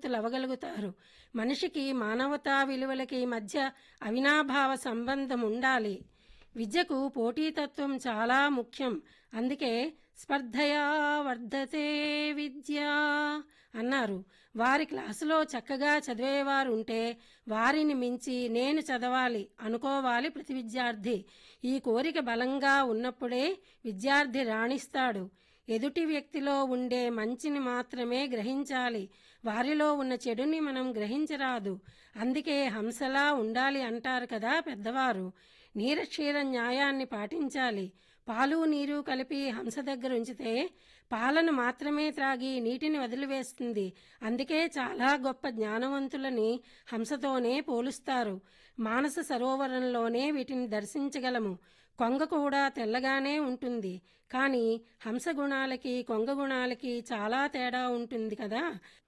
జ్ఞానవంతులు అవ్వగలుగుతారు మనిషికి మానవతా విలువలకి మధ్య అవినాభావ సంబంధం ఉండాలి విద్యకు పోటీతత్వం చాలా ముఖ్యం అందుకే స్పర్ధయా వర్ధతే విద్య అన్నారు వారి క్లాసులో చక్కగా చదివేవారు ఉంటే వారిని మించి నేను చదవాలి అనుకోవాలి ప్రతి విద్యార్థి ఈ కోరిక బలంగా ఉన్నప్పుడే విద్యార్థి రాణిస్తాడు ఎదుటి వ్యక్తిలో ఉండే మంచిని మాత్రమే గ్రహించాలి వారిలో ఉన్న చెడుని మనం గ్రహించరాదు అందుకే హంసలా ఉండాలి అంటారు కదా పెద్దవారు నీరక్షీర న్యాయాన్ని పాటించాలి పాలు నీరు కలిపి హంస దగ్గర ఉంచితే పాలను మాత్రమే త్రాగి నీటిని వదిలివేస్తుంది అందుకే చాలా గొప్ప జ్ఞానవంతులని హంసతోనే పోలుస్తారు మానస సరోవరంలోనే వీటిని దర్శించగలము కొంగ కూడా తెల్లగానే ఉంటుంది కానీ హంస గుణాలకి కొంగ గుణాలకి చాలా తేడా ఉంటుంది కదా